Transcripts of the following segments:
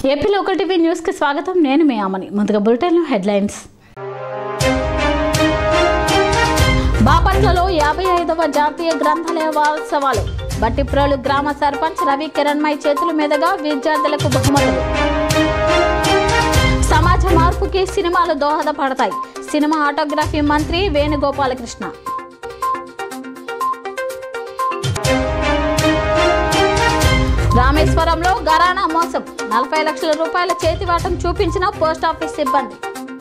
AP local TV న్యూస్కి స్వాగతం నేను మీ అమని ముందుగా బులెటిన్ హెడ్లైన్స్ బాపట్లలో యాభై ఐదవ జాతీయ గ్రంథాలయ వారోత్సవాలు బట్టిప్రోలు గ్రామ సర్పంచ్ రవి కిరణ్మయ్ చేతుల మీదుగా విద్యార్థులకు బహుమతులు సమాజ మార్పుకి సినిమాలు దోహదపడతాయి సినిమా ఆటోగ్రఫీ మంత్రి వేణుగోపాలకృష్ణ రామేశ్వరంలో గరానా మోసం నలభై లక్షల రూపాయల చేతివాటం చూపించిన పోస్టాఫీస్ సిబ్బంది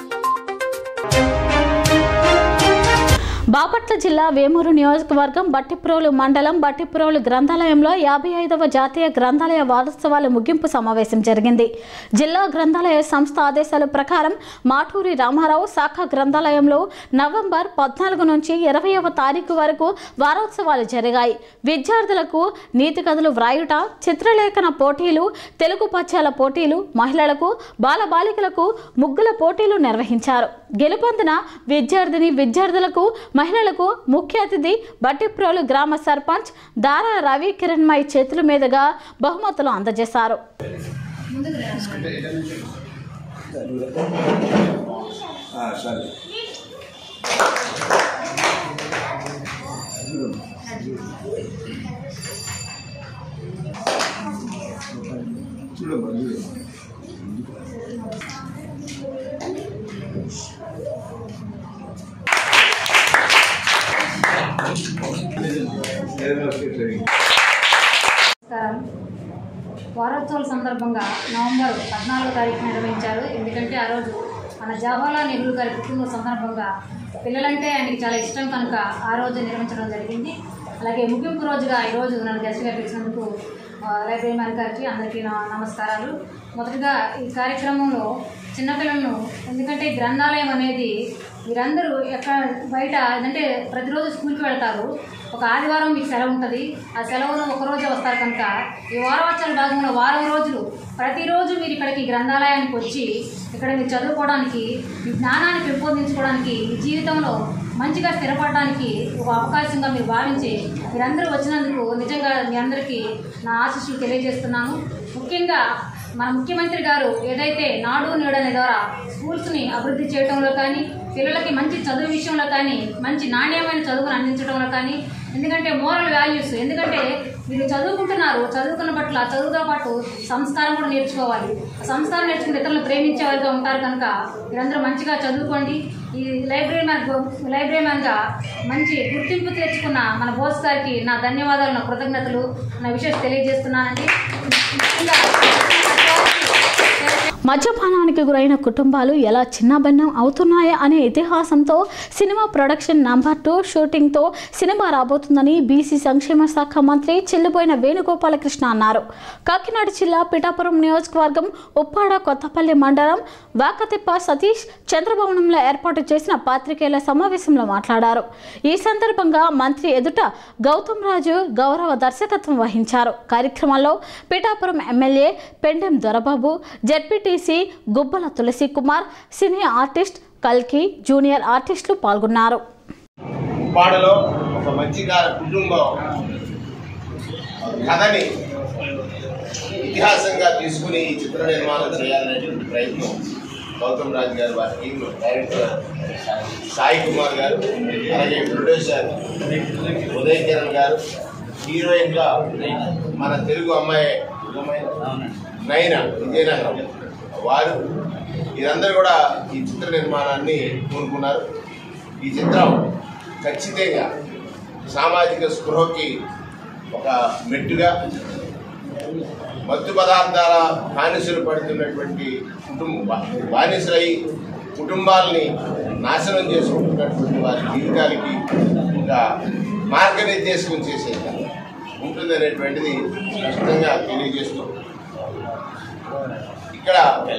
బాపట్ల జిల్లా వేమూరు నియోజకవర్గం బట్టిప్రోలు మండలం బట్టిప్రోలు గ్రంథాలయంలో యాభై ఐదవ జాతీయ గ్రంథాలయ వారోత్సవాల ముగింపు సమావేశం జరిగింది జిల్లా గ్రంథాలయ సంస్థ ఆదేశాల ప్రకారం మాటూరి రామారావు శాఖ గ్రంథాలయంలో నవంబర్ పద్నాలుగు నుంచి ఇరవైవ తారీఖు వరకు వారోత్సవాలు జరిగాయి విద్యార్థులకు నీతి కథలు వ్రాయుట చిత్రలేఖన పోటీలు తెలుగు పద్యాల పోటీలు మహిళలకు బాలబాలికలకు ముగ్గుల పోటీలు నిర్వహించారు గెలుపొందిన విద్యార్థిని విద్యార్థులకు మహిళలకు ముఖ్య అతిథి బట్టిప్రోలు గ్రామ సర్పంచ్ దారా రవి కిరణ్మయ్ చేతుల మీదుగా బహుమతులు అందజేశారు సరే చూడమ్మా చూడమ్మా నమస్కారం వారోత్సవాల సందర్భంగా నవంబర్ పద్నాలుగో తారీఖు నిర్వహించారు ఎందుకంటే ఆ రోజు మన జవహర్లాల్ నెహ్రూ గారి పుట్టినరోజు సందర్భంగా పిల్లలంటే ఆయనకి చాలా ఇష్టం కనుక ఆ రోజు నిర్వహించడం జరిగింది అలాగే ముగింపు రోజుగా ఈరోజు నన్ను గెస్ట్గా పిలిచినందుకు ఆ, లైబ్రరీ మ్యాన్ గారికి అందరికీ నా నమస్కారాలు మొదటగా ఈ కార్యక్రమంలో చిన్నపిల్లలను ఎందుకంటే ఈ గ్రంథాలయం అనేది మీరందరూ ఎక్కడ బయట అంటే ప్రతిరోజు స్కూల్కి వెళ్తారు ఒక ఆదివారం మీకు సెలవు ఉంటుంది ఆ సెలవులో ఒక రోజే వస్తారు కనుక ఈ వారోత్సవాల భాగంలో వారం రోజులు ప్రతిరోజు మీరు ఇక్కడికి గ్రంథాలయానికి వచ్చి ఇక్కడ మీరు చదువుకోవడానికి మీ జ్ఞానాన్ని పెంపొందించుకోవడానికి మీ జీవితంలో మంచిగా స్థిరపడడానికి ఒక అవకాశంగా మీరు భావించి మీరందరూ వచ్చినందుకు నిజంగా మీ అందరికీ నా ఆశీస్సులు తెలియజేస్తున్నాను ముఖ్యంగా మన ముఖ్యమంత్రి గారు ఏదైతే నాడు నేడు అనే ద్వారా స్కూల్స్ని అభివృద్ధి చేయడంలో కానీ పిల్లలకి మంచి చదువు విషయంలో కానీ మంచి నాణ్యమైన చదువును అందించడంలో కానీ ఎందుకంటే మోరల్ వాల్యూస్ ఎందుకంటే మీరు చదువుకుంటున్నారు చదువుకున్న పట్ల చదువుతో పాటు సంస్కారం కూడా నేర్చుకోవాలి ఆ సంస్కారం నేర్చుకుని ఇతరులు ప్రేమించే వారిగా ఉంటారు కనుక మీరందరూ మంచిగా చదువుకోండి ఈ లైబ్రరీ మ్యాన్ లైబ్రరీ మ్యాన్గా మంచి గుర్తింపు తెచ్చుకున్న మన బోస్ గారికి నా ధన్యవాదాలు నా కృతజ్ఞతలు నా విషయం తెలియజేస్తున్నానండి ముఖ్యంగా మద్యపానానికి గురైన కుటుంబాలు ఎలా చిన్నభిన్నం అవుతున్నాయా అనే ఇతిహాసంతో సినిమా ప్రొడక్షన్ నంబర్ టూ షూటింగ్తో సినిమా రాబోతుందని బీసీ సంక్షేమ శాఖ మంత్రి చెల్లిపోయిన వేణుగోపాలకృష్ణ అన్నారు కాకినాడ జిల్లా పిఠాపురం నియోజకవర్గం ఉప్పాడ కొత్తపల్లి మండలం వాకతిప్ప సతీష్ చంద్రభవనంలో ఏర్పాటు చేసిన పాత్రికేయుల సమావేశంలో మాట్లాడారు ఈ సందర్భంగా మంత్రి ఎదుట గౌతమ్ రాజు గౌరవ దర్శకత్వం వహించారు కార్యక్రమంలో Pithapuram MLA Pendem Dorababu ZPTC Gubbala Tulasi Kumar cine artist కల్కి జూనియర్ ఆర్టిస్టులు పాల్గొన్నారు ఉప్పాడలో ఒక మత్స్యకార కుటుంబం కథని ఇతిహాసంగా తీసుకుని ఈ చిత్ర నిర్మాణం చేయాలనేటువంటి ప్రయత్నం గౌతమ్ రాజు గారు వారి టీం డైరెక్టర్ సాయి కుమార్ గారు అలాగే ప్రొడ్యూసర్ ఉదయ్ కిరణ్ గారు హీరోయిన్ గా మన తెలుగు అమ్మాయి నైనా విజయనగరం వారు వీరందరూ కూడా ఈ చిత్ర నిర్మాణాన్ని కోరుకున్నారు ఈ చిత్రం ఖచ్చితంగా సామాజిక స్పృహకి ఒక మెట్టుగా మత్తు పదార్థాల బానిసలు పడుతున్నటువంటి కుటుంబ బానిసలై కుటుంబాలని నాశనం చేసుకుంటున్నటువంటి వారి జీవితాలకి ఒక మార్గనిర్దేశం చేసే ఉంటుందనేటువంటిది స్పష్టంగా తెలియజేస్తూ ఇక్కడ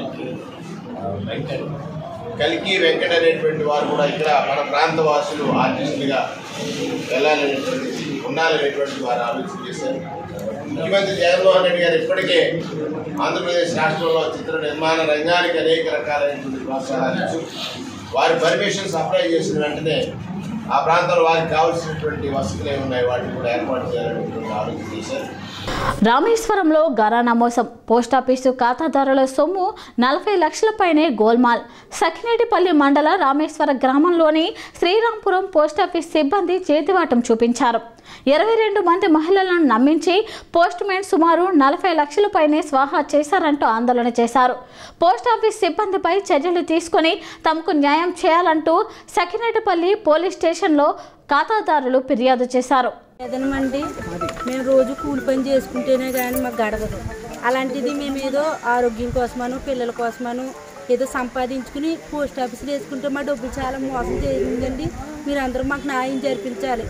కలికి వెంకట అనేటువంటి వారు కూడా ఇక్కడ మన ప్రాంత వాసులు ఆర్టిస్టులుగా వెళ్ళాలనేటువంటి ఉండాలనేటువంటి వారు ఆలోచన చేశారు ముఖ్యమంత్రి జగన్మోహన్ రెడ్డి గారు ఇప్పటికే ఆంధ్రప్రదేశ్ రాష్ట్రంలో చిత్ర నిర్మాణ రంగానికి అనేక రకాలైనటువంటి ప్రోత్సాహాలు ఇచ్చు వారి పర్మిషన్స్ అప్లై చేసిన వెంటనే ఆ ప్రాంతంలో వారికి కావాల్సినటువంటి వసతులు ఏమున్నాయి వాటిని కూడా ఏర్పాటు చేయాలనేటువంటి ఆలోచన చేశారు రామేశ్వరంలో గరానా మోసం పోస్టాఫీసు ఖాతాదారుల సొమ్ము నలభై లక్షలపైనే గోల్మాల్ సఖినేటిపల్లి మండల రామేశ్వర గ్రామంలోని శ్రీరాంపురం పోస్టాఫీస్ సిబ్బంది చేతివాటం చూపించారు ఇరవై రెండు మంది మహిళలను నమ్మించి పోస్ట్ మ్యాన్ సుమారు నలభై లక్షలపైనే స్వాహా చేశారంటూ ఆందోళన చేశారు పోస్టాఫీస్ సిబ్బందిపై చర్యలు తీసుకుని తమకు న్యాయం చేయాలంటూ సఖినేటిపల్లి పోలీస్ స్టేషన్లో ఖాతాదారులు ఫిర్యాదు చేశారు ఏదనమండి మేము రోజు కూలి పని చేసుకుంటేనే కానీ మాకు గడవదు అలాంటిది మేము ఏదో ఆరోగ్యం కోసమను పిల్లల కోసమను ఏదో సంపాదించుకుని పోస్ట్ ఆఫీస్లో వేసుకుంటే మా డబ్బులు చాలా మోసం చేసిందండి మీరు అందరూ మాకు న్యాయం జరిపించాలి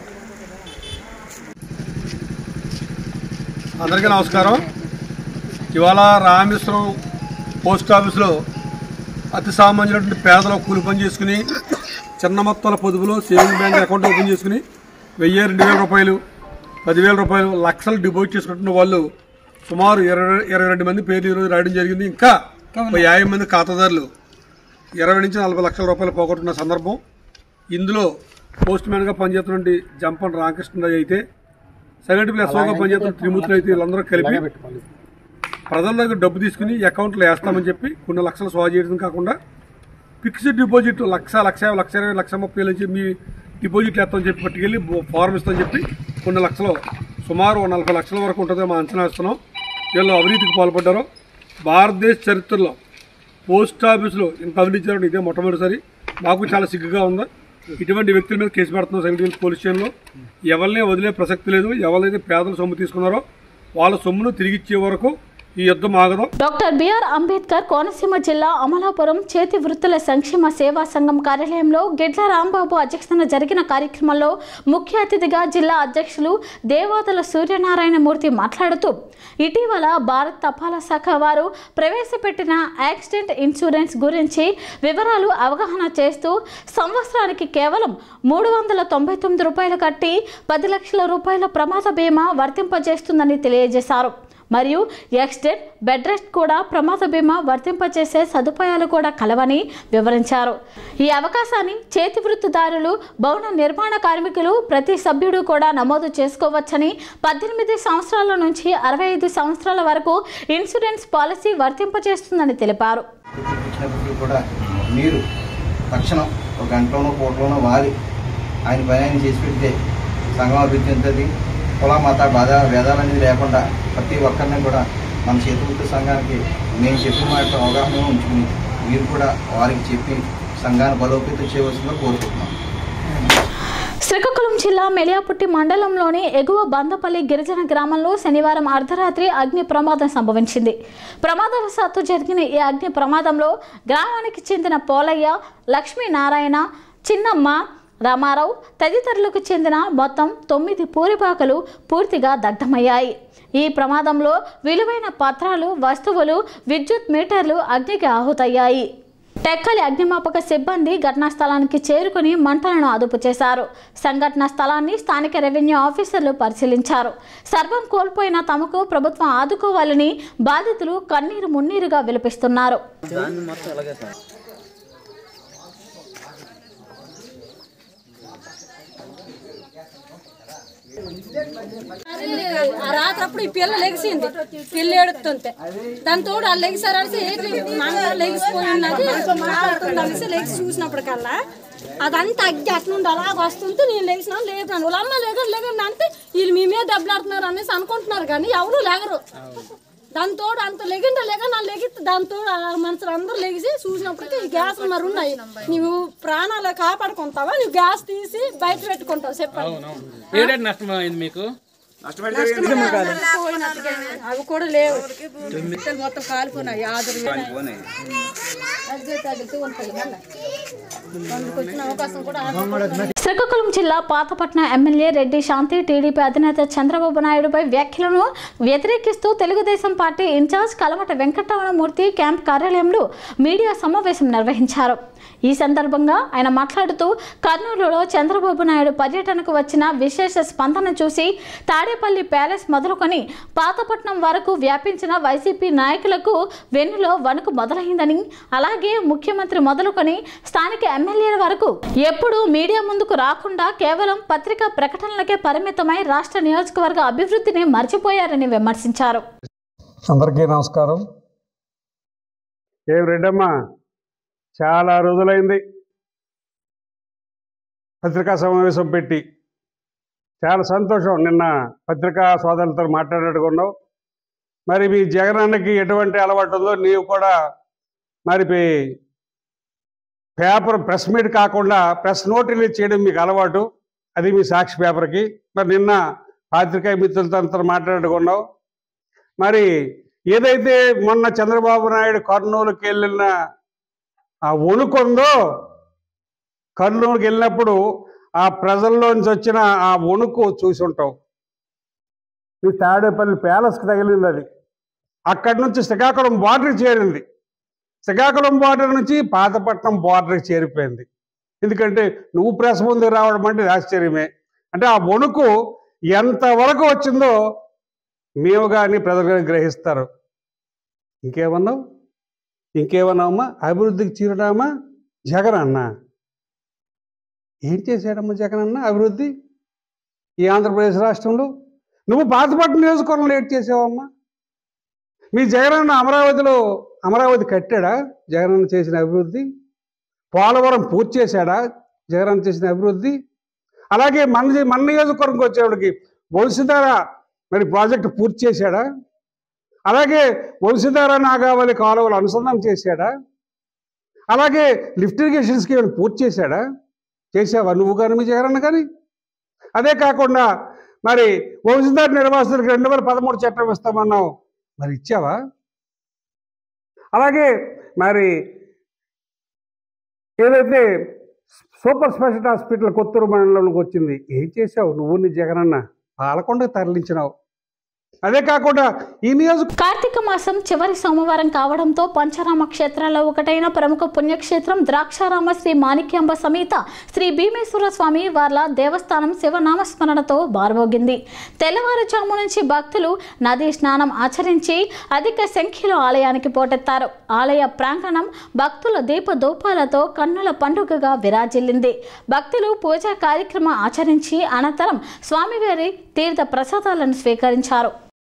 అందరికీ నమస్కారం ఇవాళ రామేశ్వరం పోస్ట్ ఆఫీస్లో అతి సామాన్యులైనటువంటి పేదలు కూలి పని చేసుకుని చిన్న మొత్తాల పొదుపులో సేవింగ్ బ్యాంక్ అకౌంట్ ఓపెన్ చేసుకుని వెయ్యి రెండు వేల రూపాయలు పదివేల రూపాయలు లక్షలు డిపాజిట్ చేసుకుంటున్న వాళ్ళు సుమారు ఇరవై ఇరవై రెండు మంది పేర్లు ఈరోజు రాయడం జరిగింది ఇంకా ఒక యాభై మంది ఖాతాదారులు ఇరవై నుంచి నలభై లక్షల రూపాయలు పోగొట్టున్న సందర్భం ఇందులో పోస్ట్ మ్యాన్గా పనిచేస్తున్నటువంటి జంపన్ రామకృష్ణరాజు అయితే సెకండ్ ప్లేస్ ఎస్ఓగా పనిచేస్తున్న త్రిమూర్తులు అయితే వీళ్ళందరూ కలిపి ప్రజల దగ్గర డబ్బు తీసుకుని అకౌంట్లో వేస్తామని చెప్పి కొన్ని లక్షలు స్వా చేయడం కాకుండా ఫిక్స్డ్ డిపాజిట్ లక్ష లక్ష యాభై, లక్ష ఇరవై లక్ష ముప్పై వేలు వచ్చి మీ డిపాజిట్లు వేస్తామని చెప్పి పట్టుకెళ్ళి ఫారం ఇస్తామని చెప్పి కొన్ని లక్షలు సుమారు ఓ నలభై లక్షల వరకు ఉంటుందో మా అంచనా వేస్తున్నాం వీళ్ళు అవినీతికి పాల్పడ్డారు భారతదేశ చరిత్రలో పోస్ట్ ఆఫీసులో ఇంత అవినీతి జరగడం ఇదే మొట్టమొదటిసారి మాకు చాలా సిగ్గుగా ఉంది ఇటువంటి వ్యక్తుల మీద కేసు పెడుతున్నాం సెక్రటరీ పోలీస్ స్టేషన్లో ఎవరిని వదిలే ప్రసక్తి లేదు ఎవరైతే పేదల సొమ్ము తీసుకున్నారో వాళ్ళ సొమ్మును తిరిగి ఇచ్చే వరకు ఈ యుద్ధం ఆగదు డాక్టర్ బిఆర్ అంబేద్కర్ కోనసీమ జిల్లా అమలాపురం చేతి వృత్తుల సంక్షేమ సేవా సంఘం కార్యాలయంలో గిడ్ల రాంబాబు అధ్యక్షతన జరిగిన కార్యక్రమంలో ముఖ్య అతిథిగా జిల్లా అధ్యక్షులు దేవాదల సూర్యనారాయణమూర్తి మాట్లాడుతూ ఇటీవల భారత్ తపాలా శాఖ వారు ప్రవేశపెట్టిన యాక్సిడెంట్ ఇన్సూరెన్స్ గురించి వివరాలు అవగాహన చేస్తూ సంవత్సరానికి కేవలం మూడు వందల తొంభై తొమ్మిది రూపాయలు కట్టి పది లక్షల రూపాయల ప్రమాద బీమా వర్తింపజేస్తుందని తెలియజేశారు మరియు యాక్సిడెంట్ బెడ్ రెస్ట్ కూడా ప్రమాద బీమా వర్తింపచేసే సదుపాయాలు కూడా కలవని వివరించారు ఈ అవకాశాన్ని చేతి వృత్తిదారులు భవన నిర్మాణ కార్మికులు ప్రతి సభ్యుడు కూడా నమోదు చేసుకోవచ్చని పద్దెనిమిది సంవత్సరాల నుంచి అరవై ఐదు సంవత్సరాల వరకు ఇన్సూరెన్స్ పాలసీ వర్తింపచేస్తుందని తెలిపారు ఇచ్చినప్పటికీ కూడా మీరు తక్షణం ఒక గంటలోనో పూటలోనో వాలి ఆయన పని ఆయన చేసి పెడితే సంఘం అభివృద్ధి చెందుతుంది కుల మత బాధ భేదాలు అనేది లేకుండా ప్రతి ఒక్కరిని కూడా మన చేతులతో సంఘానికి మేము చెప్పిన మాట అవగాహన ఉంచుకుని మీరు కూడా వారికి చెప్పి సంఘాన్ని బలోపేతం చేయవలసిందిగా కోరుకుంటున్నాం శ్రీకాకుళం జిల్లా మెలియాపుట్టి మండలంలోని ఎగువ బందపల్లి గిరిజన గ్రామంలో శనివారం అర్ధరాత్రి అగ్ని ప్రమాదం సంభవించింది ప్రమాదవశాత్తు జరిగిన ఈ అగ్ని ప్రమాదంలో గ్రామానికి చెందిన పోలయ్య లక్ష్మీనారాయణ చిన్నమ్మ రామారావు తదితరులకు చెందిన మొత్తం తొమ్మిది పూరిపాకలు పూర్తిగా దగ్ధమయ్యాయి ఈ ప్రమాదంలో విలువైన పత్రాలు వస్తువులు విద్యుత్ మీటర్లు అగ్నికి ఆహుతయ్యాయి టెక్కలి అగ్నిమాపక సిబ్బంది ఘటనా స్థలానికి చేరుకుని మంటలను అదుపు చేశారు సంఘటన స్థలాన్ని స్థానిక రెవెన్యూ ఆఫీసర్లు పరిశీలించారు సర్వం కోల్పోయిన తమకు ప్రభుత్వం ఆదుకోవాలని బాధితులు కన్నీరు మున్నీరుగా విలపిస్తున్నారు ఆ రాత్రప్పుడు ఈ పిల్ల లెగిసింది పిల్ల ఏడుతుంటే దాని తోడు వాళ్ళు లెగిసారనేసి మంట లెగిసిపోయినది మాట్లాడుతుంది అనేసి లెగిసి చూసినప్పటికల్లా అదంతా అగ్గి అట్లా నుండి అలాగ వస్తుంటే నేను లెగిసిన లేపాను వాళ్ళ అమ్మ లేగరు లేగరు అంటే వీళ్ళు మీ మీద దెబ్బలాడుతున్నారు అనేసి అనుకుంటున్నారు కానీ ఎవరు లేగరు దాని తోడు అంత లెగిండ లేక నా లెగితే దాని తోడు ఆ మనుషులు అందరూ లెగిసి చూసినప్పటికీ ఈ గ్యాస్ మరి ఉన్నాయి నువ్వు ప్రాణాలు కాపాడుకుంటావా నువ్వు గ్యాస్ తీసి బయట పెట్టుకుంటావు చెప్పండి ఏడాది నష్టం అయింది మీకు పోయినట్టుగా అవి కూడా లేవు పిట్టలు మొత్తం కాలిపోయినాయి ఆదురు తగ్గితే ఉంటాయి మళ్ళీ అందుకు వచ్చిన అవకాశం కూడా ఆదుకోవడం శ్రీకాకుళం జిల్లా పాతపట్నం ఎమ్మెల్యే రెడ్డి శాంతి టీడీపీ అధినేత చంద్రబాబు నాయుడుపై వ్యాఖ్యలను వ్యతిరేకిస్తూ Telugu Desam party incharge Kalamata Venkataramanamurthy camp కార్యాలయంలో మీడియా సమావేశం నిర్వహించారు ఈ సందర్భంగా ఆయన మాట్లాడుతూ కర్నూలులో చంద్రబాబు నాయుడు పర్యటనకు వచ్చిన విశేష స్పందన చూసి తాడేపల్లి ప్యాలెస్ మొదలుకొని పాతపట్నం వరకు వ్యాపించిన వైసీపీ నాయకులకు వెన్నులో వణుకు మొదలైందని అలాగే ముఖ్యమంత్రి మొదలుకొని స్థానిక ఎమ్మెల్యేల వరకు ఎప్పుడూ మీడియా ముందుకు రాకుండా కేవలం పత్రికా ప్రకటనలకే పరిమితమై రాష్ట్ర నియోజకవర్గ అభివృద్ధిని మర్చిపోయారని విమర్శించారు అందరికీ నమస్కారం ఏం రెడ్డమ్మా చాలా రోజులైంది పత్రికా సమావేశం పెట్టి చాలా సంతోషం నిన్న పత్రికా సోదరులతో మాట్లాడుకున్నావు మరి మీ జగనన్నకి ఎటువంటి అలవాటు ఉందో నీవు కూడా మరి పే- పేపర్ ప్రెస్ మీట్ కాకుండా ప్రెస్ నోట్ రిలీజ్ చేయడం మీకు అలవాటు అది మీ సాక్షి పేపర్కి మరి నిన్న పాత్రికేయ మిత్రులతో అంతా మాట్లాడుకున్నావు మరి ఏదైతే మొన్న చంద్రబాబు నాయుడు కర్నూలుకి వెళ్ళిన ఆ వణుకుందో కర్నూలుకి వెళ్ళినప్పుడు ఆ ప్రజల్లోంచి వచ్చిన ఆ వణుకు చూసి ఉంటావు ఈ తాడేపల్లి ప్యాలెస్కి తగిలింది అది అక్కడి నుంచి శ్రీకాకుళం బార్డర్కి చేరింది శ్రీకాకుళం బార్డర్ నుంచి పాతపట్నం బార్డర్కి చేరిపోయింది ఎందుకంటే నువ్వు ప్రెస్ ముందుకు రావడం అంటే ఇది ఆశ్చర్యమే అంటే ఆ వణుకు ఎంతవరకు వచ్చిందో మేము కానీ ప్రజలు కానీ గ్రహిస్తారు ఇంకేమన్నావు ఇంకేమన్నావమ్మా అభివృద్ధికి చిరునామా జగన్ అన్న ఏం చేశాడమ్మా జగన్ అన్న అభివృద్ధి ఈ ఆంధ్రప్రదేశ్ రాష్ట్రంలో నువ్వు పాతపట్నం నియోజకవర్గంలో ఏం చేసావమ్మా మీ జగనన్న అమరావతిలో అమరావతి కట్టాడా జగనన్న చేసిన అభివృద్ధి పోలవరం పూర్తి చేశాడా జగనన్న చేసిన అభివృద్ధి అలాగే మన మన నియోజకవర్గంకి వచ్చేవాడికి వంశధార మరి ప్రాజెక్టు పూర్తి చేశాడా అలాగే వంశధార నాగావళి కాలువలు అనుసంధానం చేశాడా అలాగే లిఫ్ట్ ఇరిగేషన్ స్కీమ్ పూర్తి చేశాడా చేసావా నువ్వు కానీ మీ జగనన్న కానీ అదే కాకుండా మరి వంశధార నిర్వాసితులకు రెండు వేల పదమూడు చట్టం ఇస్తామన్నావు మరి ఇచ్చావా అలాగే మరి ఏదైతే సూపర్ స్పెషాలిటీ హాస్పిటల్ కొత్తూరు మండలంలోకి వచ్చింది ఏం చేసావు నువ్వు నీ జగనన్న పాలకొండకు తరలించినావు అదే కాకుండా ఈ నియోజక కార్తీక మాసం చివరి సోమవారం కావడంతో పంచరామ క్షేత్రాల్లో ఒకటైన ప్రముఖ పుణ్యక్షేత్రం ద్రాక్షారామ శ్రీ మాణిక్యాంబ సమేత శ్రీ భీమేశ్వర స్వామి వార్ల దేవస్థానం శివనామస్మరణతో బారమోగింది తెల్లవారుజాము నుంచి భక్తులు నదీ స్నానం ఆచరించి అధిక సంఖ్యలో ఆలయానికి పోటెత్తారు ఆలయ ప్రాంగణం భక్తుల దీపదూపాలతో కన్నుల పండుగగా విరాజిల్లింది భక్తులు పూజా కార్యక్రమం ఆచరించి అనంతరం స్వామివారి తీర్థ ప్రసాదాలను స్వీకరించారు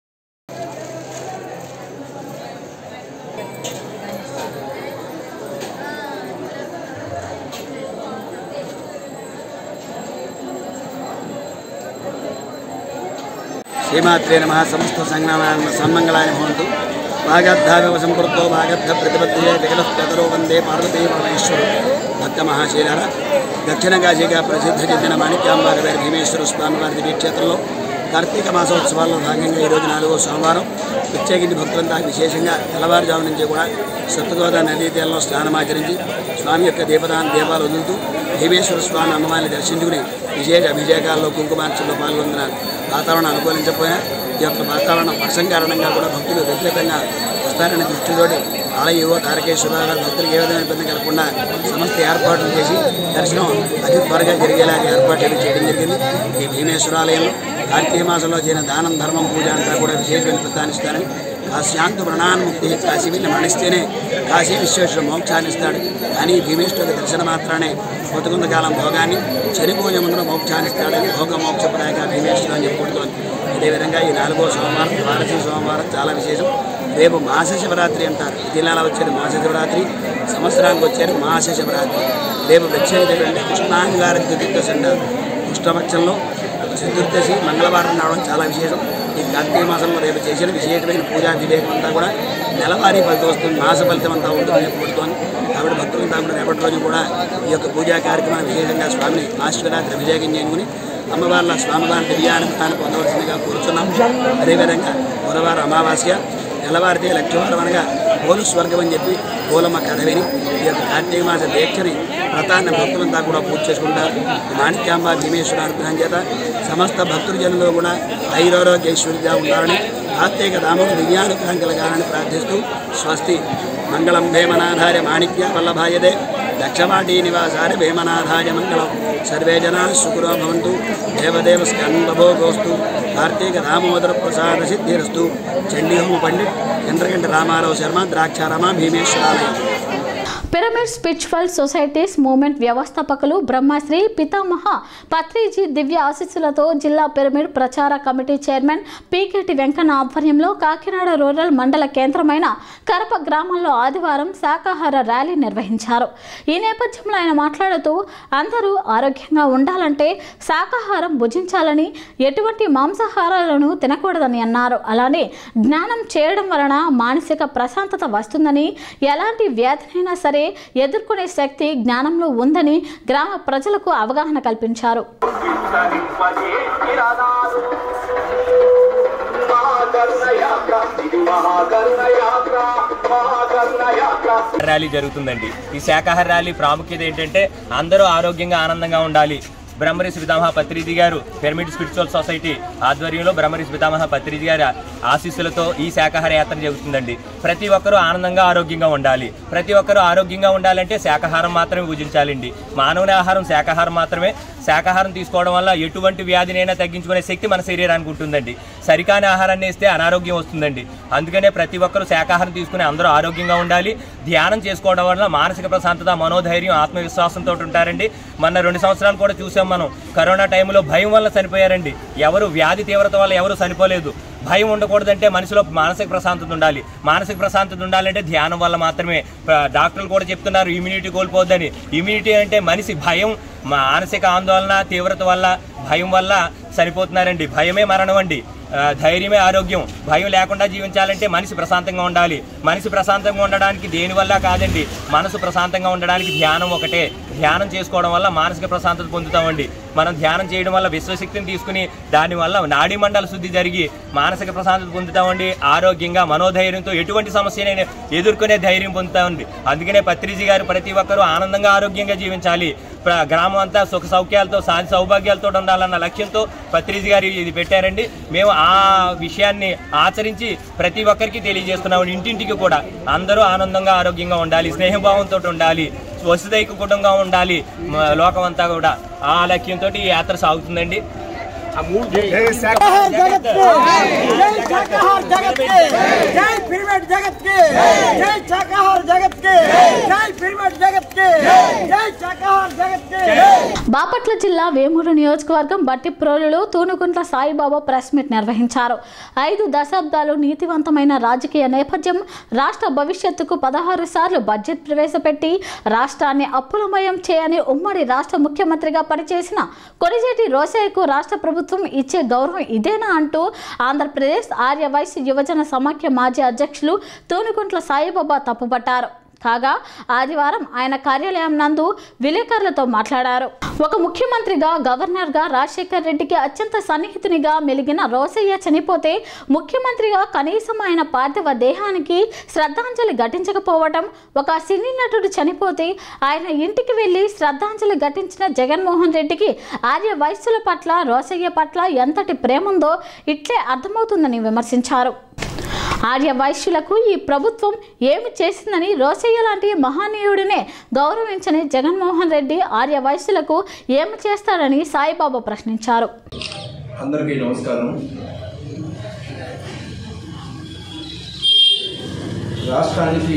శ్రీమాత్రే నమ సమస్త సంజ్ఞాన సన్మంగళాయ భవంతు భాగద్ధావివ సంపృక్తో భాగద్ధ ప్రతిపత్తియే వికల ప్రతరో వందే పార్వతీ పరమేశ్వరు భక్త మహాశీలార దక్షిణ కాశీగా ప్రసిద్ధ చెందిన మాణిక్యాంబారి వారి భీమేశ్వర స్వామివారి దివ్యక్షేత్రంలో కార్తీక మాసోత్సవాల్లో భాగంగా ఈరోజు నాలుగో సోమవారం ప్రత్యేకించి భక్తులంతా విశేషంగా తెల్లవారుజాము నుంచి కూడా సత్తుగోదా నదీ తీరంలో స్నానమాచరించి స్వామి యొక్క దీపదాన దీపాలు వదులుతూ భీమేశ్వర స్వామి అమ్మవారిని దర్శించుకుని విశేష అభిషేకాల్లో కుంకుమార్చనలో పాల్గొందిన వాతావరణం అనుకూలించకపోయినా ఈ యొక్క వాతావరణం వర్షం కారణంగా కూడా భక్తులు వ్యతిరేకంగా వస్తారనే దృష్టితోటి ఆలయ యువ తారకేశ్వరరావు గారు భక్తులకు ఏ విధమైన ఇబ్బంది కలగకుండా సమస్త ఏర్పాట్లు చేసి దర్శనం అతి త్వరగా జరిగేలాగా ఏర్పాట్లు చేయడం జరిగింది ఈ భీమేశ్వరాలయంలో కార్తీక మాసంలో చేరిన దానం ధర్మం పూజ అంతా కూడా విశేషమైన ప్రధానిస్తారని కాశ్యాంత ప్రణాన్ముక్తి కాశీ వెళ్ళి మరణిస్తేనే కాశీ విశ్వేశ్వర మోక్షాన్ని ఇస్తాడు కానీ భీమేశ్వరుడి దర్శన మాత్రానే బతుకున్న కాలం భోగాన్ని చనిపోయే ముందున మోక్షాన్ని ఇస్తాడని భోగ మోక్షప్రాయగా భీమేశ్వరుడు అని చెప్పుకుంటున్నాను అదేవిధంగా ఈ నాలుగో సోమవారం ద్వాదశి సోమవారం చాలా విశేషం రేపు మాస శివరాత్రి అంటారు ఈ నెల వచ్చేది మాస శివరాత్రి సంవత్సరానికి వచ్చేది మాస శివరాత్రి రేపు ప్రత్యేకమైనటువంటి కృష్ణాంగార చతుర్దశి అంటారు కృష్ణపక్షంలో చతుర్దశి మంగళవారం రావడం చాలా విశేషం ఈ కార్తీక మాసంలో రేపు చేసిన విశేషమైన పూజా వివేకం అంతా కూడా నెలవారీ ఫలితం వస్తుంది మాస ఫలితం అంతా ఉంటుందని చెప్పుకుంటోంది కాబట్టి భక్తులంతా కూడా రేపటి రోజు కూడా ఈ యొక్క పూజా కార్యక్రమాన్ని విశేషంగా స్వామిని మాస్టరాత్రి అభిషేకం చేసుకుని అమ్మవార్ల స్వామివారి దివ్యానుభవాన్ని పొందవలసిందిగా కోరుతున్నాం అదేవిధంగా బుధవారం అమావాస్య తెల్లవారితే లక్ష్మీవారం అనగా పోలు స్వర్గం అని చెప్పి పూలమ్మ కథ విని ఈ యొక్క కార్తీక మాస దీక్షని వ్రతాన్ని భక్తులంతా కూడా పూర్తి చేసుకుంటారు మాణిక్యాంబ భీమేశ్వర అనుగ్రహం చేత సమస్త భక్తుల జనులు కూడా ఐరోగ్యేశ్వరిగా ఉండాలని కార్తీక దామకు దివ్యానుగ్రహం కలగాలని ప్రార్థిస్తూ స్వస్తి మంగళం భీమనాథాయ మాణిక్య వల్లభాయదే దక్షవాటీ నివాసాయ భీమనాథాయ మంగళం సర్వే జనా సుఖురో భవంతు దేవదేవ స్కందభోగోస్తు కార్తీక దామోదర ప్రసాద సిద్ధిరస్తు చండీహోమ పండిట్ చంద్రకంఠ రామారావు శర్మ ద్రాక్షారామ భీమేశ్వరాలయం పిరమిడ్ స్పిరిచువల్ సొసైటీస్ మూవ్మెంట్ వ్యవస్థాపకులు బ్రహ్మశ్రీ పితామహ పత్రిజీ దివ్య ఆశీస్సులతో జిల్లా పిరమిడ్ ప్రచార కమిటీ చైర్మన్ పీకేటి వెంకన్న ఆధ్వర్యంలో కాకినాడ రూరల్ మండల కేంద్రమైన కరప గ్రామంలో ఆదివారం శాకాహార ర్యాలీ నిర్వహించారు ఈ నేపథ్యంలో ఆయన మాట్లాడుతూ అందరూ ఆరోగ్యంగా ఉండాలంటే శాకాహారం భుజించాలని ఎటువంటి మాంసాహారాలను తినకూడదని అన్నారు అలానే జ్ఞానం చేయడం వలన మానసిక ప్రశాంతత వస్తుందని ఎలాంటి వ్యాధినైనా సరే ఎదుర్కొనే శక్తి జ్ఞానంలో ఉందని గ్రామ ప్రజలకు అవగాహన కల్పించారు ర్యాలీ జరుగుతుందండి ఈ శాకాహార ర్యాలీ ప్రాముఖ్యత ఏంటంటే అందరూ ఆరోగ్యంగా ఆనందంగా ఉండాలి బ్రహ్మరిషి పితామహ పత్రిజీ గారు పిరమిడ్ స్పిరిచువల్ సొసైటీ ఆధ్వర్యంలో బ్రహ్మరిషి పితామహ పత్రిజీ గారి ఆశీస్సులతో ఈ శాకాహార యాత్ర జరుగుతుందండి ప్రతి ఒక్కరూ ఆనందంగా ఆరోగ్యంగా ఉండాలి ప్రతి ఒక్కరూ ఆరోగ్యంగా ఉండాలంటే శాకాహారం మాత్రమే భుజించాలండి మానవుని ఆహారం శాకాహారం మాత్రమే శాకాహారం తీసుకోవడం వల్ల ఎటువంటి వ్యాధినైనా తగ్గించుకునే శక్తి మన శరీరానికి ఉంటుందండి సరికాని ఆహారాన్ని ఇస్తే అనారోగ్యం వస్తుందండి అందుకనే ప్రతి ఒక్కరూ శాకాహారం తీసుకుని అందరూ ఆరోగ్యంగా ఉండాలి ధ్యానం చేసుకోవడం వల్ల మానసిక ప్రశాంతత మనోధైర్యం ఆత్మవిశ్వాసంతో ఉంటారండి మొన్న రెండు సంవత్సరాలు కూడా చూసాం మనం కరోనా టైంలో భయం వల్ల చనిపోయారండి ఎవరు వ్యాధి తీవ్రత వల్ల ఎవరు చనిపోలేదు భయం ఉండకూడదంటే మనిషిలో మానసిక ప్రశాంతత ఉండాలి మానసిక ప్రశాంతత ఉండాలంటే ధ్యానం వల్ల మాత్రమే ప్ర- డాక్టర్లు కూడా చెప్తున్నారు ఇమ్యూనిటీ కోల్పోద్దని ఇమ్యూనిటీ అంటే మనిషి భయం మానసిక ఆందోళన తీవ్రత వల్ల భయం వల్ల చనిపోతున్నారండి భయమే మరణం అండి ఆ, ధైర్యమే ఆరోగ్యం భయం లేకుండా జీవించాలంటే మనిషి ప్రశాంతంగా ఉండాలి మనిషి ప్రశాంతంగా ఉండడానికి దేనివల్ల కాదండి మనసు ప్రశాంతంగా ఉండడానికి ధ్యానం ఒకటే ధ్యానం చేసుకోవడం వల్ల మానసిక ప్రశాంతత పొందుతామండి మనం ధ్యానం చేయడం వల్ల విశ్వశక్తిని తీసుకుని దానివల్ల నాడీ మండల శుద్ధి జరిగి మానసిక ప్రశాంతత పొందుతామండి ఆరోగ్యంగా మనోధైర్యంతో ఎటువంటి సమస్యనైనా ఎదుర్కొనే ధైర్యం పొందుతామండి అందుకనే పత్రిజీ గారు ప్రతి ఒక్కరూ ఆనందంగా ఆరోగ్యంగా జీవించాలి ప్ర- గ్రామం అంతా సుఖ సౌఖ్యాలతో శాంతి సౌభాగ్యాలతో ఉండాలన్న లక్ష్యంతో పత్రిజీ గారు ఇది పెట్టారండి మేము ఆ విషయాన్ని ఆచరించి ప్రతి ఒక్కరికి తెలియజేస్తున్నాం ఇంటింటికి కూడా అందరూ ఆనందంగా ఆరోగ్యంగా ఉండాలి స్నేహభావంతో ఉండాలి వసుదైక కుటుంబంగా ఉండాలి మ- లోకం అంతా కూడా ఆ లక్ష్యంతో ఈ యాత్ర సాగుతుందండి शाकाहार जगत के जय शाकाहार जगत के जय पिरामिड जगत के जय शाकाहार जगत के जय पिरामिड जगत के जय शाकाहार जगत के బాపట్ల జిల్లా వేమూరు నియోజకవర్గం బట్టిప్రోలులో తూనుగుంట్ల సాయిబాబా ప్రెస్ మీట్ నిర్వహించారు ఐదు దశాబ్దాలు నీతివంతమైన రాజకీయ నేపథ్యం రాష్ట్ర భవిష్యత్తుకు పదహారు సార్లు బడ్జెట్ ప్రవేశపెట్టి రాష్ట్రాన్ని అప్పులమయం చేయని ఉమ్మడి రాష్ట్ర ముఖ్యమంత్రిగా పనిచేసిన కొనిజేటి రోసయ్యకు రాష్ట్ర ప్రభుత్వం ఇచ్చే గౌరవం ఇదేనా అంటూ ఆంధ్రప్రదేశ్ ఆర్యవైశ్య యువజన సమాఖ్య మాజీ అధ్యక్షులు తూనుగుంట్ల సాయిబాబా తప్పుపట్టారు కాగా ఆదివారం ఆయన కార్యాలయం నందు విలేకరులతో మాట్లాడారు ఒక ముఖ్యమంత్రిగా గవర్నర్గా రాజశేఖర్ రెడ్డికి అత్యంత సన్నిహితునిగా మెలిగిన రోసయ్య చనిపోతే ముఖ్యమంత్రిగా కనీసం ఆయన పార్థివ దేహానికి శ్రద్ధాంజలి ఘటించకపోవటం ఒక సినీ నటుడు చనిపోతే ఆయన ఇంటికి వెళ్లి శ్రద్ధాంజలి ఘటించిన జగన్మోహన్ రెడ్డికి ఆర్య వయస్సుల పట్ల రోసయ్య పట్ల ఎంతటి ప్రేమ ఉందో ఇట్లే అర్థమవుతుందని విమర్శించారు ఆర్య వైశ్యులకు ఈ ప్రభుత్వం ఏమి చేసిందని రోసయ్య లాంటి మహనీయుడినే గౌరవించని జగన్మోహన్ రెడ్డి ఆర్య వైశ్యులకు ఏమి చేస్తాడని సాయిబాబా ప్రశ్నించారు అందరికీ నమస్కారం రాష్ట్రానికి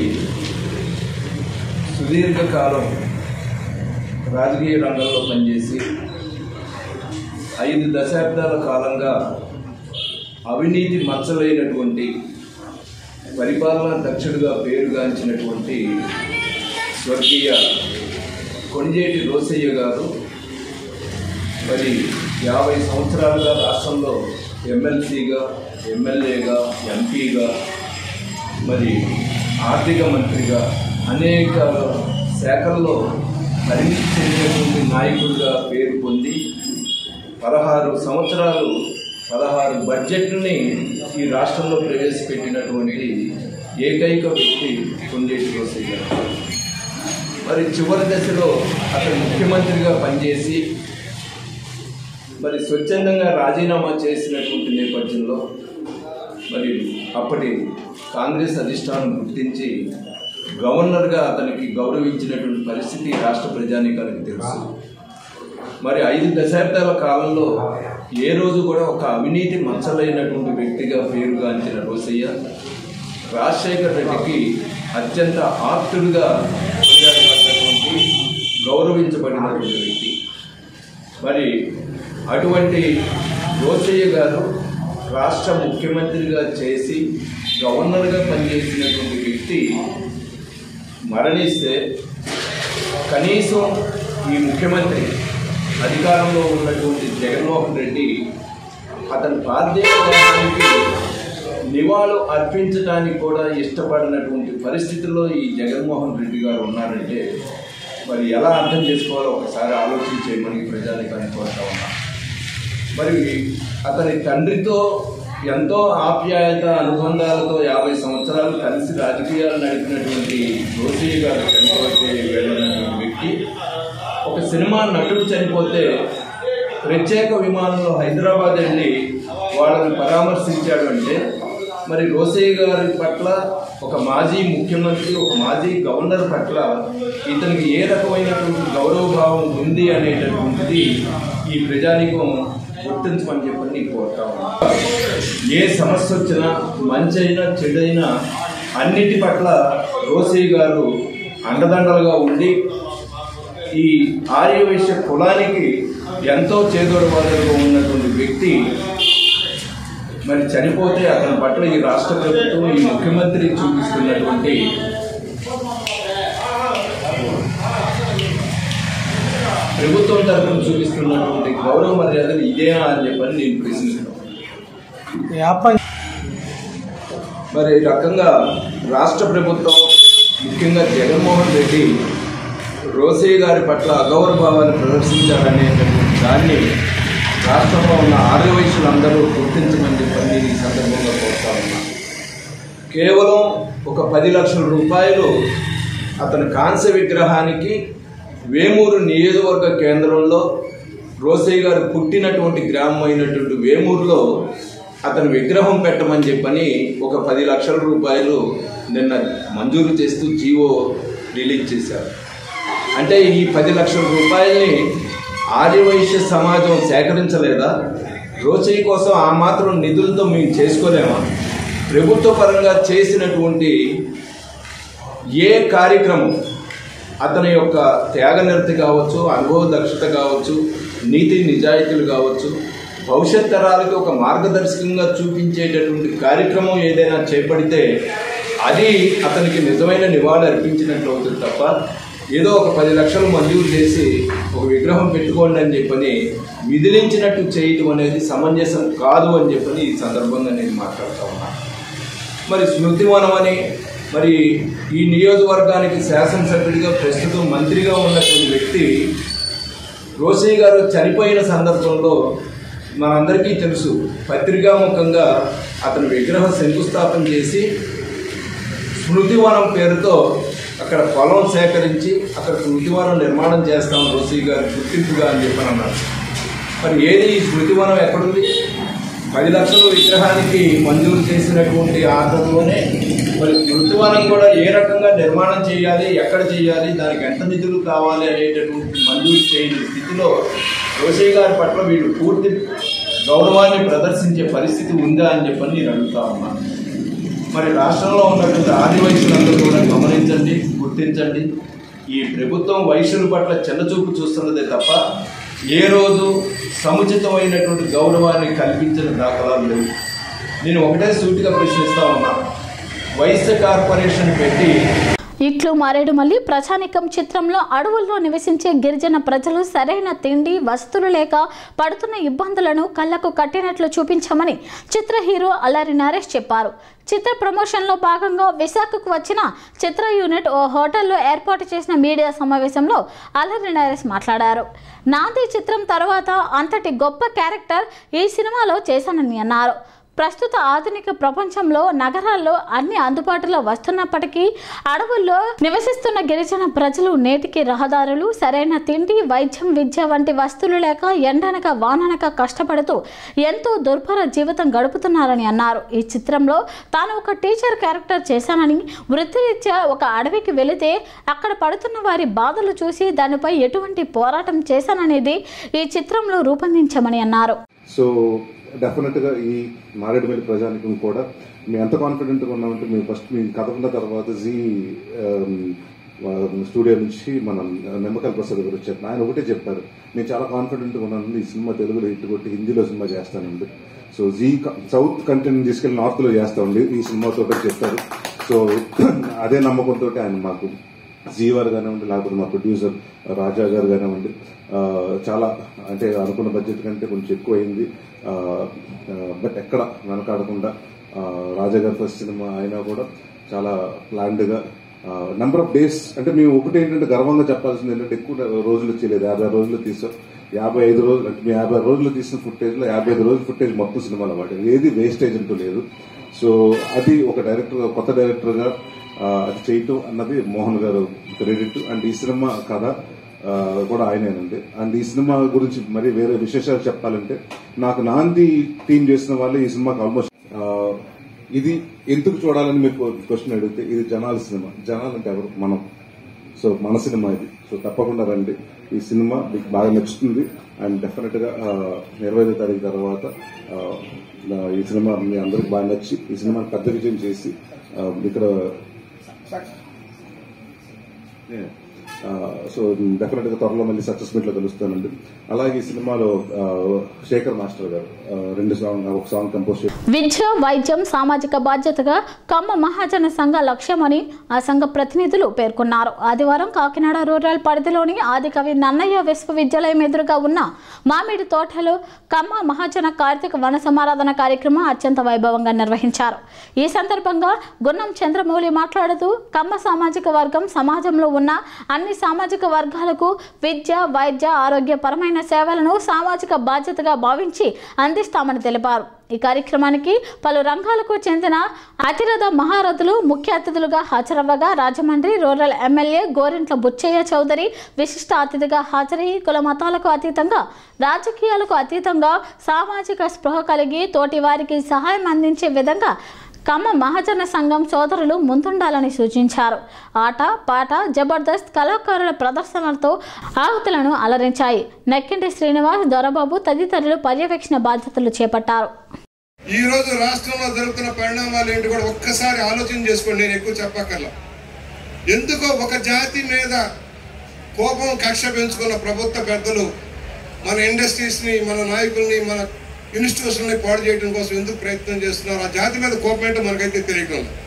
సుదీర్ఘకాలం రాజకీయ రంగంలో పనిచేసి ఐదు దశాబ్దాల కాలంగా అవినీతి మచ్చలైనటువంటి పరిపాలనా దక్షుడుగా పేరుగాంచినటువంటి స్వర్గీయ కొంజేటి రోసయ్య గారు మరి యాభై సంవత్సరాలుగా రాష్ట్రంలో ఎమ్మెల్సీగా ఎమ్మెల్యేగా ఎంపీగా మరి ఆర్థిక మంత్రిగా అనేక శాఖల్లో పరిణితి చెందినటువంటి నాయకుడిగా పేరు పొంది పదహారు సంవత్సరాలు పదహారు బడ్జెట్ని ఈ రాష్ట్రంలో ప్రవేశపెట్టినటువంటి ఏకైక వ్యక్తి కొండేటి రోసయ్య గారు మరి చివరి దశలో అతను ముఖ్యమంత్రిగా పనిచేసి మరి స్వచ్ఛందంగా రాజీనామా చేసినటువంటి నేపథ్యంలో మరి అప్పటి కాంగ్రెస్ అధిష్టానం గుర్తించి గవర్నర్గా అతనికి గౌరవించినటువంటి పరిస్థితి రాష్ట్ర ప్రజానీకానికి తెలుసు మరి ఐదు దశాబ్దాల కాలంలో ఏ రోజు కూడా ఒక అవినీతి మచ్చలైనటువంటి వ్యక్తిగా పేరుగాంచిన రోసయ్య రాజశేఖర్ రెడ్డికి అత్యంత ఆప్తుడుగా పోయాడు గౌరవించబడినటువంటి వ్యక్తి మరి అటువంటి రోసయ్య గారు రాష్ట్ర ముఖ్యమంత్రిగా చేసి గవర్నర్గా పనిచేసినటువంటి వ్యక్తి మరణిస్తే కనీసం ఈ ముఖ్యమంత్రి అధికారంలో ఉన్నటువంటి జగన్మోహన్ రెడ్డి అతని పార్థివానికి నివాళులు అర్పించడానికి కూడా ఇష్టపడినటువంటి పరిస్థితుల్లో ఈ జగన్మోహన్ రెడ్డి గారు ఉన్నారంటే మరి ఎలా అర్థం చేసుకోవాలో ఒకసారి ఆలోచించేయమని ప్రజానికి కోరుతా ఉన్నా మరి అతని తండ్రితో ఎంతో ఆప్యాయత అనుబంధాలతో యాభై సంవత్సరాలు కలిసి రాజకీయాలు నడిపినటువంటి జోషి గారు చనిపోతే వెళ్ళినటువంటి వ్యక్తి ఒక సినిమా నటుడు చనిపోతే ప్రత్యేక విమానంలో హైదరాబాద్ వెళ్ళి వాళ్ళని పరామర్శించాడు అంటే మరి రోసయ్య గారి పట్ల ఒక మాజీ ముఖ్యమంత్రి ఒక మాజీ గవర్నర్ పట్ల ఇతనికి ఏ రకమైనటువంటి గౌరవభావం ఉంది అనేటటువంటిది ఈ ప్రజానికం గుర్తించమని చెప్పని నీకు కోరుతా ఉన్నా. ఏ సమస్య వచ్చినా మంచి అయినా చెడైనా అన్నిటి పట్ల రోసయ్య గారు అండదండలుగా ఉండి ఈ ఆర్యవైశ్య కులానికి ఎంతో చేదోడవాదులుగా ఉన్నటువంటి వ్యక్తి మరి చనిపోతే అతని పట్ల ఈ రాష్ట్ర ప్రభుత్వం ఈ ముఖ్యమంత్రి చూపిస్తున్నటువంటి ప్రభుత్వం తరఫున చూపిస్తున్నటువంటి గౌరవ మర్యాదలు ఇదేనా అని చెప్పని నేను ప్రశ్నిస్తున్నాను మరి ఈ రకంగా రాష్ట్ర ప్రభుత్వం ముఖ్యంగా జగన్మోహన్ రెడ్డి రోసయ్య గారి పట్ల అగౌరవభావాన్ని ప్రదర్శించారనేటటువంటి దాన్ని రాష్ట్రంలో ఉన్న ఆర్య వయసులందరూ గుర్తించమని చెప్పని నేను ఈ సందర్భంగా కోరుతా ఉన్నా కేవలం ఒక పది లక్షల రూపాయలు అతని కాంస్య విగ్రహానికి వేమూరు నియోజకవర్గ కేంద్రంలో రోసయ్య గారు పుట్టినటువంటి గ్రామం అయినటువంటి వేమూరులో అతని విగ్రహం పెట్టమని చెప్పని ఒక పది లక్షల రూపాయలు నిన్న మంజూరు చేస్తూ జీవో రిలీజ్ చేశారు అంటే ఈ పది లక్షల రూపాయల్ని ఆర్యవైశ్య సమాజం సేకరించలేదా రోచయ్య కోసం ఆ మాత్రం నిధులతో మేము చేసుకోలేమా ప్రభుత్వ పరంగా చేసినటువంటి ఏ కార్యక్రమం అతని యొక్క త్యాగనిరతి కావచ్చు అనుభవ దక్షత కావచ్చు నీతి నిజాయితీలు కావచ్చు భవిష్యత్ తరాలకి ఒక మార్గదర్శకంగా చూపించేటటువంటి కార్యక్రమం ఏదైనా చేపడితే అది అతనికి నిజమైన నివాళి అర్పించినట్లు అవుతుంది తప్ప ఏదో ఒక పది లక్షలు మంజూరు చేసి ఒక విగ్రహం పెట్టుకోండి అని చెప్పని విధిలించినట్టు చేయటం అనేది సమంజసం కాదు అని చెప్పని ఈ సందర్భంగా నేను మాట్లాడుతూ ఉన్నాను మరి స్మృతివనం అని మరి ఈ నియోజకవర్గానికి శాసనసభ్యుడిగా ప్రస్తుతం మంత్రిగా ఉన్నటువంటి వ్యక్తి రోసయ్య గారు చనిపోయిన సందర్భంలో మనందరికీ తెలుసు పత్రికాముఖంగా అతని విగ్రహం శంకుస్థాపన చేసి స్మృతివనం పేరుతో అక్కడ పొలం సేకరించి అక్కడ స్మృతివనం నిర్మాణం చేస్తాం రోసయ్య గారి గుర్తింపుగా అని చెప్పని అన్నారు మరి ఏది ఈ స్మృతివనం ఎక్కడుంది పది లక్షల విగ్రహానికి మంజూరు చేసినటువంటి ఆర్డర్లోనే మరి స్మృతివనం కూడా ఏ రకంగా నిర్మాణం చేయాలి ఎక్కడ చేయాలి దానికి ఎంత నిధులు కావాలి అనేటటువంటి మంజూరు చేయని స్థితిలో రోషయ్య గారి పట్ల వీళ్ళు పూర్తి గౌరవాన్ని ప్రదర్శించే పరిస్థితి ఉందా అని చెప్పని నేను అడుగుతా ఉన్నాను మరి రాష్ట్రంలో ఉన్నటువంటి ఆదివయసులందరూ కూడా గమనించండి గుర్తించండి ఈ ప్రభుత్వం వైశ్యుల పట్ల చిన్నచూపు చూస్తున్నదే తప్ప ఏ రోజు సముచితమైనటువంటి గౌరవాన్ని కల్పించిన దాఖలాలు లేవు నేను ఒకటే సూటిగా ప్రశ్నిస్తా ఉన్నా వైశ్య కార్పొరేషన్ పెట్టి ఇట్లు మారేడుమల్లి ప్రజానికం చిత్రంలో అడవుల్లో నివసించే గిరిజన ప్రజలు సరైన తిండి వస్తువులు లేక పడుతున్న ఇబ్బందులను కళ్లకు కట్టినట్లు చూపించామని చిత్ర హీరో అల్లారి నరేష్ చెప్పారు చిత్ర ప్రమోషన్లో భాగంగా విశాఖకు వచ్చిన చిత్ర యూనిట్ ఓ హోటల్లో ఏర్పాటు చేసిన మీడియా సమావేశంలో అల్లరి నరేష్ మాట్లాడారు నాంది చిత్రం తర్వాత అంతటి గొప్ప క్యారెక్టర్ ఈ సినిమాలో చేశానని అన్నారు ప్రస్తుత ఆధునిక ప్రపంచంలో నగరాల్లో అన్ని అందుబాటులో వస్తున్నప్పటికీ అడవుల్లో నివసిస్తున్న గిరిజన ప్రజలు నేటికి రహదారులు సరైన తిండి వైద్యం విద్య వంటి వస్తువులు లేక ఎండనక వాననక కష్టపడుతూ ఎంతో దుర్భర జీవితం గడుపుతున్నారని అన్నారు ఈ చిత్రంలో తాను ఒక టీచర్ క్యారెక్టర్ చేశానని వృత్తిరీత్యా ఒక అడవికి వెళితే అక్కడ పడుతున్న వారి బాధలు చూసి దానిపై ఎటువంటి పోరాటం చేశాననేది ఈ చిత్రంలో రూపొందించామని అన్నారు సో డెఫినెట్గా ఈ మారేడుమిల్లి ప్రజానికం కూడా మేము ఎంత కాన్ఫిడెంట్గా ఉన్నామంటే మేము ఫస్ట్ మేము కథ ఉన్న తర్వాత జీ స్టూడియో నుంచి మన నిమ్మకాయల ప్రసాద్ గారు వచ్చారు ఆయన ఒకటే చెప్పారు నేను చాలా కాన్ఫిడెంట్గా ఉన్నాను ఈ సినిమా తెలుగులో హిట్ కొట్టి హిందీలో సినిమా చేస్తానండి సో జీ సౌత్ కంటెంట్ తీసుకెళ్లి నార్త్ లో చేస్తామండి ఈ సినిమాతో ఒకటి చెప్పారు సో అదే నమ్మకంతో ఆయన మాకు జీవార్ కానివ్వండి లేకపోతే మా ప్రొడ్యూసర్ రాజా గారు కానివ్వండి ఆ, చాలా అంటే అనుకున్న బడ్జెట్ కంటే కొంచెం ఎక్కువ అయింది బట్ ఎక్కడ వెనకాడకుండా ఆ, రాజా గారి ఫస్ట్ సినిమా అయినా కూడా చాలా ప్లాన్డ్గా నెంబర్ ఆఫ్ డేస్ అంటే మేము ఒకటి ఏంటంటే గర్వంగా చెప్పాల్సింది ఏంటంటే ఎక్కువ రోజులు చేయలేదు యాభై రోజులు తీసాం యాభై ఐదు రోజులు అంటే మేము యాభై రోజులు తీసిన ఫుటేజ్ లో యాభై ఐదు రోజుల ఫుటేజ్ మొత్తం సినిమాలో వాడారు ఏది వేస్టేజ్ అంటూ లేదు సో అది ఒక డైరెక్టర్ కొత్త డైరెక్టర్ గా ఆ, అది చేయటం అన్నది మోహన్ గారు క్రెడిట్ అండ్ ఈ సినిమా కథ ఆ, కూడా ఆయనేనండి అండ్ ఈ సినిమా గురించి మరి వేరే విశేషాలు చెప్పాలంటే నాకు నాంది టీం చేసిన వాళ్ళు ఈ సినిమాకి ఆల్మోస్ట్ ఇది ఎందుకు చూడాలని మీరు క్వశ్చన్ అడిగితే ఇది జనాల సినిమా జనాలు అంటే ఎవరు మనం సో మన సినిమా ఇది సో తప్పకుండా రండి ఈ సినిమా మీకు బాగా నచ్చుతుంది అండ్ డెఫినెట్ గా ఆ, ఇరవై ఐదో తారీఖు తర్వాత ఆ, ఆ, ఈ సినిమా మీ అందరికి బాగా నచ్చి ఈ సినిమా పెద్ద విజయం చేసి ఆ, ఇక్కడ Yeah. ఆ, సో డెఫినెట్ గా త్వరలో మళ్ళీ సక్సెస్ మీట్ లో కలుస్తానండి అలాగే ఈ సినిమాలో ఆ, శేఖర్ మాస్టర్ గారు ఆ, రెండు సాంగ్ ఒక సాంగ్ కంపోజ్ చేసి విద్య వైద్యం సామాజిక బాధ్యతగా కమ్మ మహాజన సంఘ లక్ష్యమని ఆ సంఘ ప్రతినిధులు పేర్కొన్నారు ఆదివారం కాకినాడ రూరల్ పరిధిలోని ఆదికవి నన్నయ్య విశ్వవిద్యాలయం ఎదురుగా ఉన్న మామిడి తోటలో కమ్మ మహాజన కార్తీక వన సమారాధన కార్యక్రమం అత్యంత వైభవంగా నిర్వహించారు ఈ సందర్భంగా గున్నం చంద్రమౌళి మాట్లాడుతూ కమ్మ సామాజిక వర్గం సమాజంలో ఉన్న అన్ని సామాజిక వర్గాలకు విద్య వైద్య ఆరోగ్యపరమైన సేవలను సామాజిక బాధ్యతగా భావించి అందిస్తామని తెలిపారు ఈ కార్యక్రమానికి పలు రంగాలకు చెందిన అతిరథ మహారథులు ముఖ్య అతిథులుగా హాజరవ్వగా రాజమండ్రి రూరల్ ఎమ్మెల్యే గోరింట్ల బుచ్చయ్య చౌదరి విశిష్ట అతిథిగా హాజరై కుల మతాలకు అతీతంగా రాజకీయాలకు అతీతంగా సామాజిక స్పృహ కలిగి తోటి వారికి సహాయం అందించే విధంగా కమ్మ మహాజన సంఘం సోదరులు ముందుండాలని సూచించారు ఆట పాట జబర్దస్త్ కళాకారుల ప్రదర్శనలతో ఆహుతులను అలరించాయి నెక్కింటి శ్రీనివాస్ దొరబాబు తదితరులు పర్యవేక్షణ బాధ్యతలు చేపట్టారు ఈ రోజు రాష్ట్రంలో జరుగుతున్న పరిణామాలు ఏంటి కూడా ఒక్కసారి ఆలోచన చేసుకోండి నేను ఎక్కువ చెప్పక్కర్లా ఎందుకో ఒక జాతి మీద కోపం కక్ష పెంచుకున్న ప్రభుత్వ పెద్దలు మన ఇండస్ట్రీస్ని మన నాయకుల్ని మన ఇన్స్టిట్యూషన్ని పాడు చేయడం కోసం ఎందుకు ప్రయత్నం చేస్తున్నారు ఆ జాతి మీద కోపం ఏంటో మనకైతే తెలియటం లేదు.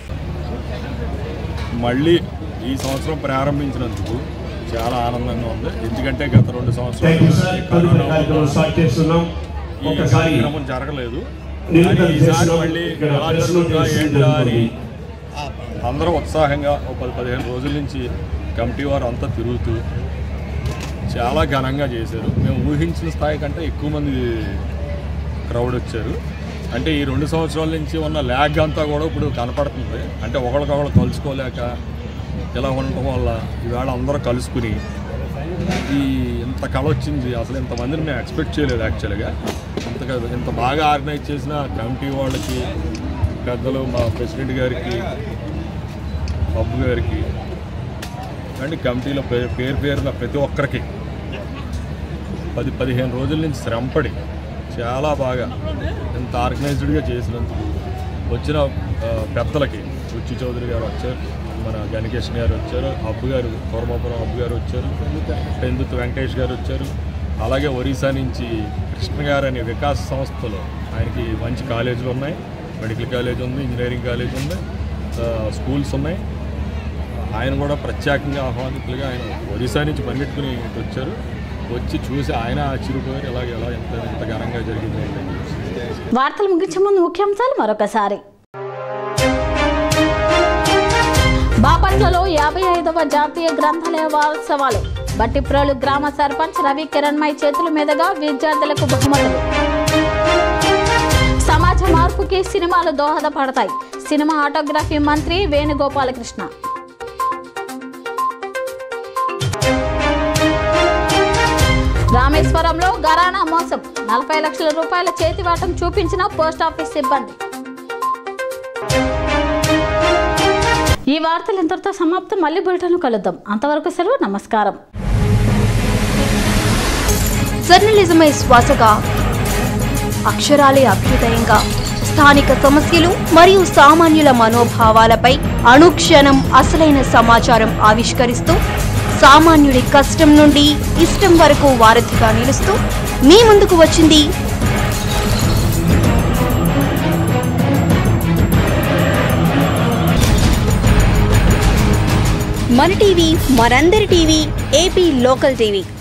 మళ్ళీ ఈ సంవత్సరం ప్రారంభించినందుకు చాలా ఆనందంగా ఉంది ఎందుకంటే గత రెండు సంవత్సరాలు Thank you, sir. కరోనా కార్యక్రమం వల్ల స్టార్ట్ చేస్తున్నాం ఈ ఒకసారి కార్యక్రమం జరగలేదు నిరంతరం కానీ ఈసారి చేస్తున్నాం. మళ్ళీ ఇక్కడ ఎలా ప్రెస్ జరుగుతుందా నోట్ ఏంటా అని జరుగుతుంది. అందరూ ఉత్సాహంగా ఒక పది పదిహేను రోజుల నుంచి కమిటీ వారు అంతా తిరుగుతూ చాలా ఘనంగా చేశారు మేము ఊహించిన స్థాయి కంటే ఎక్కువ మంది క్రౌడ్ వచ్చారు అంటే ఈ రెండు సంవత్సరాల నుంచి ఉన్న ల్యాగ్ అంతా కూడా ఇప్పుడు కనపడుతుంది అంటే ఒకరికొకరు కలుసుకోలేక ఇలా ఉండటం వల్ల ఈవేళ అందరూ కలుసుకుని ఈ ఇంత కళ వచ్చింది అసలు ఇంతమందిని మేము ఎక్స్పెక్ట్ చేయలేదు యాక్చువల్గా ఇంత ఇంత బాగా ఆర్గనైజ్ చేసిన కమిటీ వాళ్ళకి పెద్దలు మా ప్రెసిడెంట్ గారికి బాబు గారికి అండ్ కమిటీలో పేరు పేరు పేరున ప్రతి ఒక్కరికి పది పదిహేను రోజుల నుంచి శ్రమపడి చాలా బాగా ఇంత ఆర్గనైజ్డ్గా చేసినందుకు వచ్చిన ఆ, పెద్దలకి రుచి చౌదరి గారు వచ్చారు మన గణకేష్ గారు వచ్చారు అబ్బు గారు కోరమాపురం అబ్బు గారు వచ్చారు పెందుతు వెంకటేష్ గారు వచ్చారు అలాగే ఒరిస్సా నుంచి కృష్ణ గారు అనే వికాస సంస్థలో ఆయనకి మంచి కాలేజీలు ఉన్నాయి మెడికల్ కాలేజ్ ఉంది ఇంజనీరింగ్ కాలేజ్ ఉంది ఆ, స్కూల్స్ ఉన్నాయి ఆయన కూడా ప్రత్యేకంగా ఆహ్వానితులుగా ఆయన ఒరిస్సా నుంచి పరిగెట్టుకుని ఇటు వచ్చారు వచ్చి చూసి ఆయన ఆశ్చర్యపోయారు ఇలాగ ఎలా ఎంత ఎంత ఘనంగా జరిగింది ఏంటని చెప్పి. వార్తలు ముగించే ముందు ముఖ్యాంశాలు మరొకసారి బాపట్లలో యాభై ఐదవ జాతీయ గ్రంథాలయ వారోత్సవాలు బట్టిప్రోలు గ్రామ సర్పంచ్ రవి కిరణ్మయ్ చేతుల మీదుగా విద్యార్థులకు బహుమతులు సమాజ మార్పుకి సినిమాలు దోహదపడతాయి సినిమా ఆటోగ్రఫీ మంత్రి వేణుగోపాలకృష్ణ రామేశ్వరంలో గరానా మోసం నలభై లక్షల రూపాయల చేతివాటం చూపించిన పోస్టాఫీస్ సిబ్బంది ఈ వార్తలు ఇంతటితో సమాప్తం మళ్ళీ బులెటిన్ కలుద్దాం అంతవరకు సెలవు నమస్కారం జర్నలిజమే శ్వాసగా అక్షరాలే అభ్యుదయంగా స్థానిక సమస్యలు మరియు సామాన్యుల మనోభావాలపై అనుక్షణం అసలైన సమాచారం ఆవిష్కరిస్తూ సామాన్యుడి కష్టం నుండి ఇష్టం వరకు వారధిగా నిలుస్తూ మీ ముందుకు వచ్చింది మన టీవీ మనందరి టీవీ ఏపీ లోకల్ టీవీ